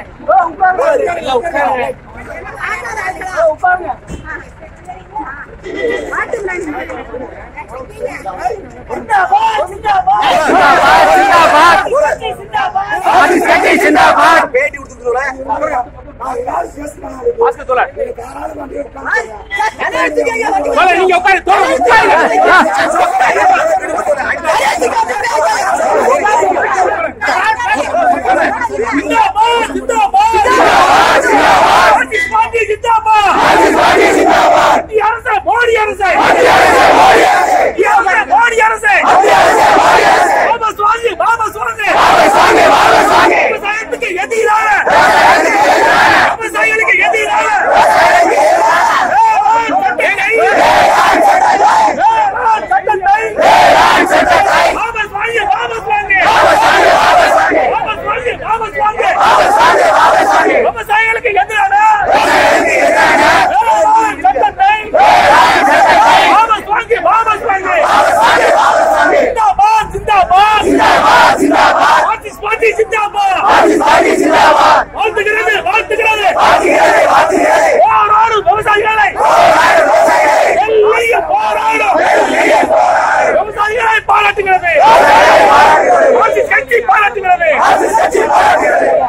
பேட்டி கொடுத்துருக்கோம்ல நீங்க உட்காரு தோழர் உட்காருங்க ஜிந்தாபாத் ஜிந்தாபாத் ஆர்டிஸ்ட் பார்ட்டி ஜிந்தாபாத் மத்திய அரசு மோடி அரசு மத்திய அரசு மோடி அரசு பாபா சுவாமி பாபா சுவாமி விவசாயத்துக்கு எதிராக விவசாயிகளுக்கு எதிராக வேளாண் சட்டத்தை வேளாண் சட்டத்தை வாபஸ் வாங்கி வாபஸ் வாங்கி வாபஸ் வாங்கி வாபஸ் வாங்கி விவசாயிகளுக்கு எதிரான வேளாண் சட்டத்தை வாபஸ் வாங்கி வாபஸ் வாங்கி ஜிந்தாபாத் ஜிந்தாபாத் ஆர்டிஸ்ட் பார்ட்டி ஜிந்தாபாத் வாழ்த்துகிறது வாழ்த்துகிறது போராடும் விவசாயிகளை எல்லைய போராடும் விவசாயிகளை பாராட்டுகிறது ஆட்சி கட்சி பாராட்டுகிறது